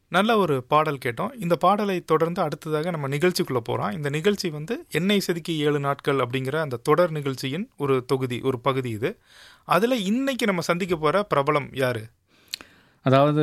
நல்ல ஒரு பாடல் கேட்டோம் இந்த பாடலை தொடர்ந்து அடுத்ததாக நம்ம நிகழ்ச்சிக்குள்ள போறோம் இந்த நிகழ்ச்சி வந்து எண்ணெய் செதுக்கி ஏழு நாட்கள் அப்படிங்கிற அந்த தொடர் நிகழ்ச்சியின் ஒரு தொகுதி ஒரு பகுதி இது அதுல இன்னைக்கு நம்ம சந்திக்க போற பிரபலம் யாரு அதாவது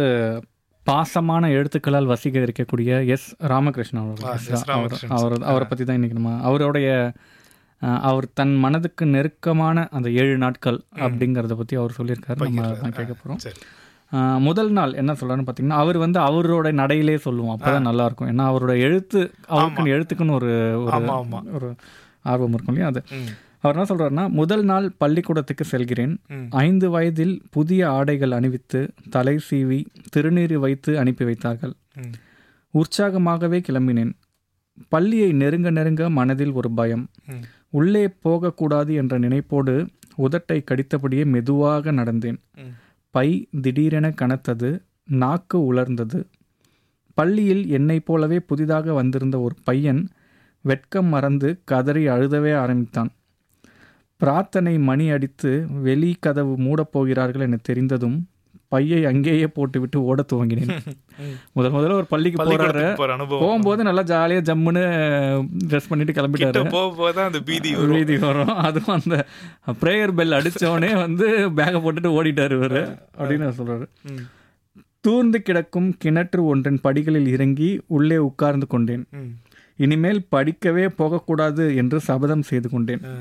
பாசமான எழுத்துக்களால் வசீகரிக்கக்கூடிய எஸ் ராமகிருஷ்ணன் ஆ, அவர்கள் எஸ். அவர் ராமகிருஷ்ணன் அவர் அவரை பற்றி தான் இன்னைக்கு நம்ம அவருடைய அஹ், அவர் தன் மனதுக்கு நெருக்கமான அந்த ஏழு நாட்கள் அப்படிங்கிறத பற்றி அவர் சொல்லியிருக்காரு நம்ம பகிர்றாரு. தான் கேட்க போகிறோம் சரி முதல் நாள் என்ன சொல்றாருன்னு பார்த்தீங்கன்னா அவர் வந்து அவரோட நடையிலே சொல்லுவோம் அப்பதான் நல்லா இருக்கும் ஏன்னா அவரோட எழுத்து அவருக்குன்னு எழுத்துக்குன்னு ஒரு ஒரு ஆமா ஆமா ஒரு ஆர்வம் இருக்கும் இல்லையா அது ம், அவர் என்ன சொல்றாருன்னா முதல் நாள் பள்ளிக்கூடத்துக்கு செல்கிறேன் ம், ஐந்து வயதில் புதிய ஆடைகள் அணிவித்து தலை சீவி திருநீறு வைத்து அனுப்பி வைத்தார்கள் ம், உற்சாகமாகவே கிளம்பினேன் பள்ளியை நெருங்க நெருங்க மனதில் ஒரு பயம் ம், உள்ளே போகக்கூடாது என்ற நினைப்போடு உதட்டை கடித்தபடியே மெதுவாக நடந்தேன் ம். பை திடீரென கனத்தது நாக்கு உலர்ந்தது பள்ளியில் என்னைப் போலவே புதிதாக வந்திருந்த ஒரு பையன் வெட்கம் மறந்து கதறி அழுதவே ஆரம்பித்தான் பிரார்த்தனை மணி அடித்து வெளி கதவு மூடப் போகிறார்கள் என தெரிந்ததும் பையை அங்கேயே போட்டுவிட்டு ஓடத் துவங்கினேன் ம். முதல் முதல்ல ஒரு பள்ளிக்கு போறாரு பள்ளிக்கூடத்துக்கு போற அனுபவம் போகும்போது நல்லா ஜாலியா ஜம்முன்னு ட்ரெஸ் பண்ணிட்டு கிளம்பிட்டாரு கிட்ட போக போதான் அந்த பீதி வரும் வீதி வரும் அதுவும் அந்த ப்ரேயர் பெல் அடிச்சவனே வந்து பேக்கை போட்டுட்டு ஓடிட்டாரு இவரு அப்படின்னு சொல்றாரு ம், தூர்ந்து கிடக்கும் கிணற்று ஒன்றின் படிகளில் இறங்கி உள்ளே உட்கார்ந்து கொண்டேன் ம், இனிமேல் படிக்கவே போகக்கூடாது என்று சபதம் செய்து கொண்டேன் ஆ,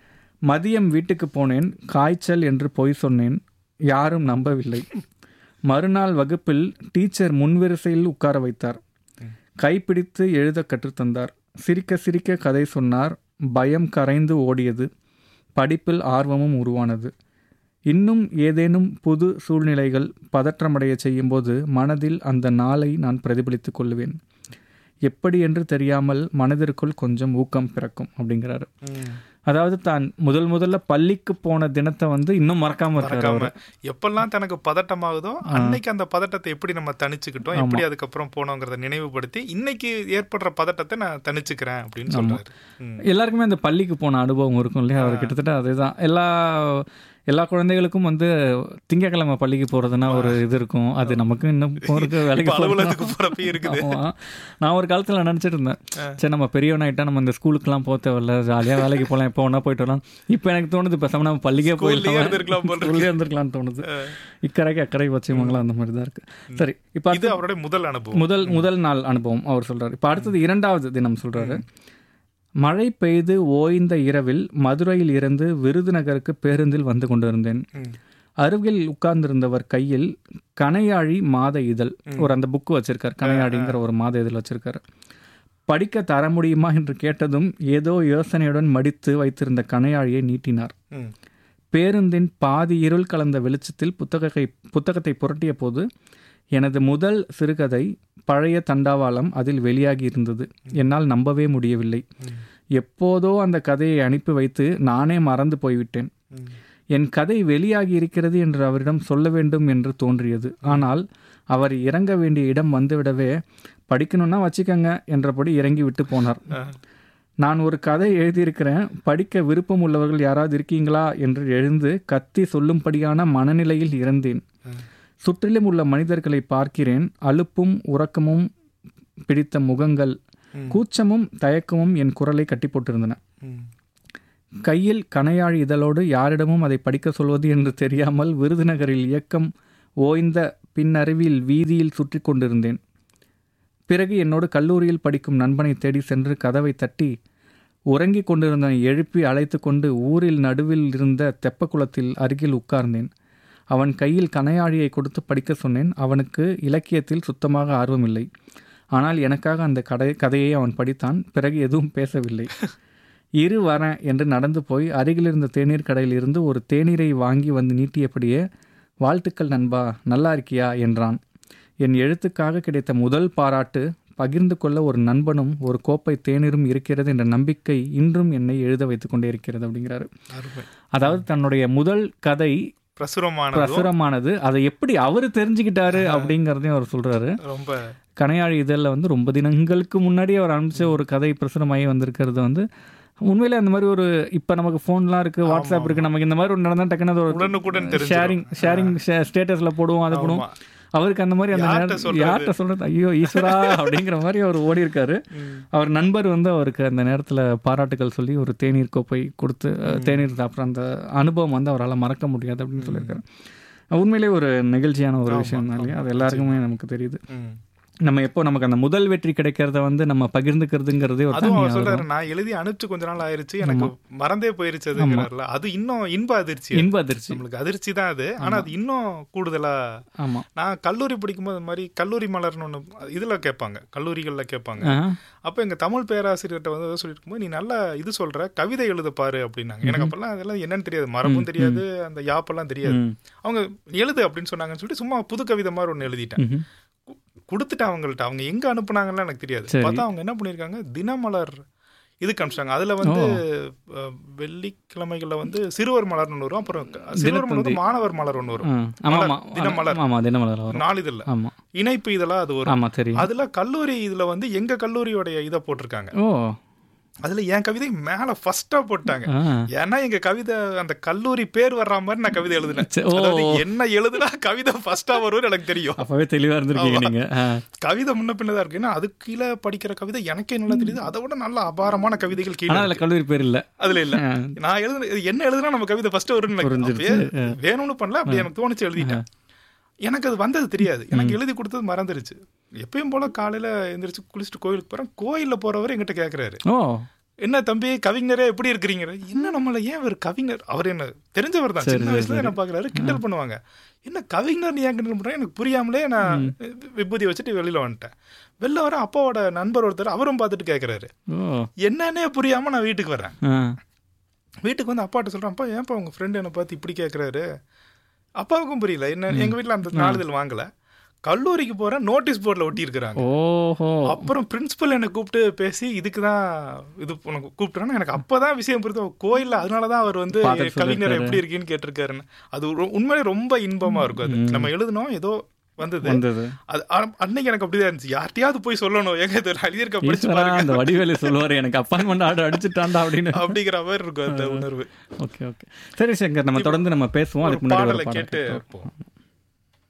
மதியம் வீட்டுக்கு போனேன் காய்ச்சல் என்று பொய் சொன்னேன் யாரும் நம்பவில்லை மறுநாள் வகுப்பில் டீச்சர் முன்வரிசையில் உட்கார வைத்தார் கைப்பிடித்து எழுத கற்றுத்தந்தார் சிரிக்க சிரிக்க கதை சொன்னார் பயம் கரைந்து ஓடியது படிப்பில் ஆர்வமும் உருவானது இன்னும் ஏதேனும் புது சூழ்நிலைகள் பதற்றமடைய செய்யும்போது மனதில் அந்த நாளை நான் பிரதிபலித்துக் கொள்ளுவேன் எப்படி என்று தெரியாமல் மனதிற்குள் கொஞ்சம் ஊக்கம் பிறக்கும் அப்படிங்கிறாரு ம். அதாவது தான் முதல் முதல்ல பள்ளிக்கு போன தினத்தை வந்து இன்னும் மறக்காம இருக்காரு மறக்காம அவரு. எப்பெல்லாம் தனக்கு பதட்டமாகுதோ அன்னைக்கு அந்த பதட்டத்தை எப்படி நம்ம தணிச்சுக்கிட்டோம் எப்படி அதுக்கப்புறம் போனோங்கிறத நினைவுபடுத்தி இன்னைக்கு ஏற்படுற பதட்டத்தை நான் தணிச்சுக்கிறேன் அப்படின்னு சொல்றாரு ம், எல்லாருக்குமே அந்த பள்ளிக்கு போன அனுபவம் இருக்கும் இல்லையா அவர் கிட்டத்தட்ட அதுதான் எல்லா எல்லா குழந்தைகளுக்கும் வந்து திங்கக்கிழமை பள்ளிக்கு போறதுன்னா ஒரு இது இருக்கும் அது நமக்கு இன்னும் போறதுக்கு வேலைக்கு இப்ப போறதுக்கு அலுவலகத்துக்கு போறப்ப இருக்குது ஆமா. நான் ஒரு காலத்துல நினைச்சிட்டு இருந்தேன் சரி நம்ம பெரியவனாயிட்டா நம்ம இந்த ஸ்கூலுக்குலாம் போக தேவையில்ல ஜாலியா வேலைக்கு போகலாம் எப்போ வேணா போயிட்டு வரலாம் இப்போ எனக்கு தோணுது பேசாம நம்ம பள்ளிக்கே ஸ்கூல்லயே இருந்திருக்கலாம் போல போயிடலாம் ஸ்கூல்லே இருந்திருக்கலாம்னு தோணுது இக்கரைக்கு அக்கறை வச்சுமங்களாம் அந்த மாதிரி தான் இருக்கு சரி இப்போ இது அவருடைய முதல் அனுபவம் முதல் முதல் நாள் அனுபவம் அவர் சொல்றாரு இப்போ அடுத்தது இரண்டாவது தினம் சொல்றாரு மழை பெய்து ஓய்ந்த இரவில் மதுரையில் இருந்து விருதுநகருக்கு பேருந்தில் வந்து கொண்டிருந்தேன் ம், அருகில் உட்கார்ந்திருந்தவர் கையில் கனையாழி மாத இதழ் ஒரு அந்த புக்கு வச்சிருக்காரு கனையாழிங்கிற ஒரு மாத இதழ் வச்சிருக்காரு படிக்க தர முடியுமா என்று கேட்டதும் ஏதோ யோசனையுடன் மடித்து வைத்திருந்த கனையாழியை நீட்டினார் ம், பேருந்தின் பாதி இருள் கலந்த வெளிச்சத்தில் புத்தகத்தை புத்தகத்தை புரட்டிய போது எனது முதல் சிறுகதை பழைய தண்டாவாளம் அதில் வெளியாகி இருந்தது என்னால் நம்பவே முடியவில்லை ம், எப்போதோ அந்த கதையை அனுப்பி வைத்து நானே மறந்து போய்விட்டேன் ம், என் கதை வெளியாகி இருக்கிறது என்று அவரிடம் சொல்ல வேண்டும் என்று தோன்றியது ஆனால் அவர் இறங்க வேண்டிய இடம் வந்துவிடவே படிக்கணும்னா வச்சுக்கங்க என்றபடி இறங்கி விட்டு போனார் ஆ, நான் ஒரு கதை எழுதியிருக்கிறேன் படிக்க விருப்பம் உள்ளவர்கள் யாராவது இருக்கீங்களா என்று எழுந்து கத்தி சொல்லும்படியான மனநிலையில் இருந்தேன் ஆ, சுற்றிலும் உள்ள மனிதர்களை பார்க்கிறேன் அலுப்பும் உறக்கமும் பிடித்த முகங்கள் ம். கூச்சமும் தயக்கமும் என் குரலை கட்டி போட்டிருந்தன ம், கையில் கனையாழி இதழோடு யாரிடமும் அதை படிக்க சொல்வது என்று தெரியாமல் விருதுநகரில் இயக்கம் ஓய்ந்த பின்னருவில் வீதியில் சுற்றி கொண்டிருந்தேன் பிறகு என்னோடு கல்லூரியில் படிக்கும் நண்பனை தேடி சென்று கதவை தட்டி உறங்கிக் கொண்டிருந்தவனை எழுப்பி அழைத்து கொண்டு ஊரில் நடுவில் இருந்த தெப்பக்குளத்தில் அருகில் உட்கார்ந்தேன் அவன் கையில் கனையாழியை கொடுத்து படிக்க சொன்னேன் அவனுக்கு இலக்கியத்தில் சுத்தமாக ஆர்வமில்லை ஆனால் எனக்காக அந்த கடை கதையை அவன் படித்தான் பிறகு எதுவும் பேசவில்லை இரு வரேன் என்று நடந்து போய் அருகிலிருந்த தேநீர் கடையில் இருந்து ஒரு தேநீரை வாங்கி வந்து நீட்டியபடியே வாழ்த்துக்கள் நண்பா நல்லா இருக்கியா என்றான் என் எழுத்துக்காக கிடைத்த முதல் பாராட்டு பகிர்ந்து கொள்ள ஒரு நண்பனும் ஒரு கோப்பை தேநீரும் இருக்கிறது என்ற நம்பிக்கை இன்றும் என்னை எழுத வைத்துக் கொண்டே இருக்கிறது அப்படிங்கிறாரு அருமை அதாவது தன்னுடைய முதல் கதை பிரசுரமானதும் பிரசுரமானது அதை எப்படி அவரு தெரிஞ்சுக்கிட்டாரு அப்படிங்கிறதையும் அவர் சொல்றாரு ரொம்ப கனையாழி இதழில் வந்து ரொம்ப தினங்களுக்கு முன்னாடி அவர் அனுப்பிச்ச ஒரு கதை பிரசுரமாகி வந்திருக்கிறது வந்து உண்மையிலே அந்த மாதிரி ஒரு இப்போ நமக்கு ஃபோன்லாம் இருக்குது வாட்ஸ்அப் இருக்குது நமக்கு இந்த மாதிரி ஒரு நடந்தால் டக்குன்னு அது ஒரு உடனுக்குடன் தெரிஞ்சிரும். ஷேரிங் ஷேரிங் ஸ்டேட்டஸில் போடுவோம் அதை போடுவோம் ஆமா. அவருக்கு அந்த மாதிரி அந்த யார்கிட்ட நேரம் சொல்றது? யார்கிட்ட சொல்றது ஐயோ ஈஸ்வரா அப்படிங்கிற மாதிரி அவர் ஓடி இருக்காரு அவர் நண்பர் வந்து அவருக்கு அந்த நேரத்தில் பாராட்டுகள் சொல்லி ஒரு தேநீர் கோப்பை கொடுத்து அஹ், தேநீர் சாப்பிட்ற அந்த அனுபவம் வந்து அவரால் மறக்க முடியாது அப்படின்னு சொல்லியிருக்காரு உண்மையிலே ஒரு நெகிழ்ச்சியான ஒரு விஷயம் தான் இல்லையா அது எல்லாருக்குமே நமக்கு தெரியுது ம். நம்ம எப்போ நமக்கு அந்த முதல் வெற்றி கிடைக்கிறத வந்து நம்ம பகிர்ந்துக்கிறதுங்கிறதே ஒரு அதுவும் தனி அவர் சொல்றாரு நான் எழுதி அனுப்பிச்சு கொஞ்ச நாள் ஆயிருச்சு எனக்கு மறந்தே போயிருச்சு அதுங்கிறாருல அது இன்னும் இன்ப அதிர்ச்சி இன்ப அதிர்ச்சி நம்மளுக்கு அதிர்ச்சி தான் அது ஆனா அது இன்னும் கூடுதலா ஆமாம் நான் கல்லூரி படிக்கும்போது இந்த மாதிரி கல்லூரி மலர்னு ஒன்று இதுல கேட்பாங்க கல்லூரிகள்ல கேட்பாங்க அப்ப எங்க தமிழ் பேராசிரியர்கிட்ட வந்து சொல்லிட்டு இருக்கும்போது நீ நல்லா இது சொல்ற கவிதை எழுத பாரு அப்படின்னாங்க எனக்கு அப்பெல்லாம் அதெல்லாம் என்னன்னு தெரியாது மரபும் தெரியாது அந்த யாப்பெல்லாம் தெரியாது அவங்க எழுது அப்படின்னு சொன்னாங்கன்னு சொல்லிட்டு சும்மா புது கவிதை மாதிரி ஒன்று எழுதிட்டேன் கு- கொடுத்துட்டேன் அவங்கள்ட்ட அவங்க எங்க அனுப்புனாங்கன்னு எனக்கு தெரியாது சரி. பார்த்தா அவங்க என்ன பண்ணிருக்காங்க தினமலர் இதுக்கு அனுப்பிச்சாங்க அதுல வந்து அஹ், வெள்ளிக்கிழமைகள்ல வந்து சிறுவர் மலர்னு ஒன்று வரும் அப்புறம் க- சிறுவர் மலர் வந்து மாணவர் மலர் ஒன்று வரும் ஆமாம் மலர், ஆமாம் தினமலர். ஆமாம் தினமலர் வரும் நாளிதழ்ல ஆமாம் இணைப்பு இதெல்லாம் அது வரும் ஆமாம் தெரியும் அதுல கல்லூரி இதுல வந்து எங்க கல்லூரியோட இதை போட்டிருக்காங்க ஓ அதுல என் கவிதை மேல ஃபர்ஸ்டா போட்டாங்க ஆ ஏன்னா எங்க கவிதை அந்த கல்லூரி பேர் வர்ற மாதிரி நான் கவிதை எழுதினேன் சரி, ஓ. அதாவது என்ன எழுதுனா கவிதை ஃபர்ஸ்டா வரும்னு எனக்கு தெரியும் அப்பவே தெளிவாக இருந்திருக்கீங்க நீங்க ஆ. கவிதை முன்ன பின்னதா இருக்கு ஏன்னா அதுக்கு கீழே படிக்கிற கவிதை எனக்கே நல்லா தெரியுது அதை விட நல்ல அபாரமான கவிதைகள் கீழே ஆனா அதுல இருக்கு. கல்லூரி பேர் இல்ல அதுல இல்ல ஆ. நான் எழுதுன இது என்ன எழுதுனா நம்ம கவிதை ஃபர்ஸ்ட் வரும்னு எனக்கு புரிஞ்சிருச்சு. அப்பயே வேணும்னு பண்ணல அப்படி எனக்கு தோணுச்சு எழுதிட்டேன் எனக்கு அது வந்தது தெரியாது எனக்கு எழுதி கொடுத்தது மறந்துருச்சு எப்பயும் போல காலையில எந்திரிச்சு குளிச்சுட்டு கோயிலுக்கு போறேன் கோயில்ல போறவர் என்கிட்ட கேக்குறாரு ஓ என்ன தம்பி கவிஞரே எப்படி இருக்கிறீங்க என்ன நம்மள ஏன் ஒரு கவிஞர் அவர் என்ன தெரிஞ்சவர் தான் சின்ன வயசுல என்ன பாக்குறாரு கிண்டல் பண்ணுவாங்க என்ன கவிஞர் நீ ஏன் கிண்டல் பண்ற எனக்கு புரியாமலே நான் விபூதி வச்சுட்டு வெளியில வந்துட்டேன் வெளில வர அப்பாவோட நண்பர் ஒருத்தர் அவரும் பார்த்துட்டு கேக்குறாரு ஓ என்னன்னே புரியாம நான் வீட்டுக்கு வரேன் ஆ. வீட்டுக்கு வந்து அப்பாட்ட சொல்றேன் அப்பா ஏன்ப்பா உங்க ஃப்ரெண்டு என்னை பார்த்து இப்படி கேக்குறாரு அப்பாவுக்கும் புரியல என்ன எங்க வீட்ல அந்த நாளிதழ் வாங்கல கல்லூரிக்கு போறேன் நோட்டீஸ் போர்டில் ஒட்டி இருக்கிறாங்க ஓஹோ அப்புறம் பிரின்சிபல் என்னை கூப்பிட்டு பேசி இதுக்கு தான் இது உனக்கு கூப்பிட்டுறான்னு எனக்கு அப்பதான் விஷயம் புரியுது கோயில்ல அதனாலதான் அவர் வந்து பார்த்துட்டு கவிஞர் சொல்லியிருக்காரு. எப்படி இருக்கீன்னு கேட்டிருக்காருன்னு அது ஒரு- உண்மையிலே ரொம்ப இன்பமா இருக்கும் அது நம்ம எழுதினோம் ஏதோ வந்தது வந்தது அது அ- அன்னைக்கு எனக்கு அப்படிதான் இருந்துச்சு யார்ட்டையாவது போய் சொல்லணும் ஏங்க இது நான் எழுதியிருக்க படிச்சு ஈஸ்வரா பாருங்க அந்த வடிவேலு சொல்லுவாரு எனக்கு அப்பாயின்மெண்ட் ஆர்டர் அடிச்சுட்டான்டா அப்படின்னு அப்படிங்கிற மாதிரி இருக்கும் அந்த உணர்வு ஓகே ஓகே சரி சங்கர் நம்ம தொடர்ந்து நம்ம பேசுவோம் ஒரு அதுக்கு முன்னாடி பாடலை ஒரு பாடல் கேட்டு கேட்போம். இருப்போம்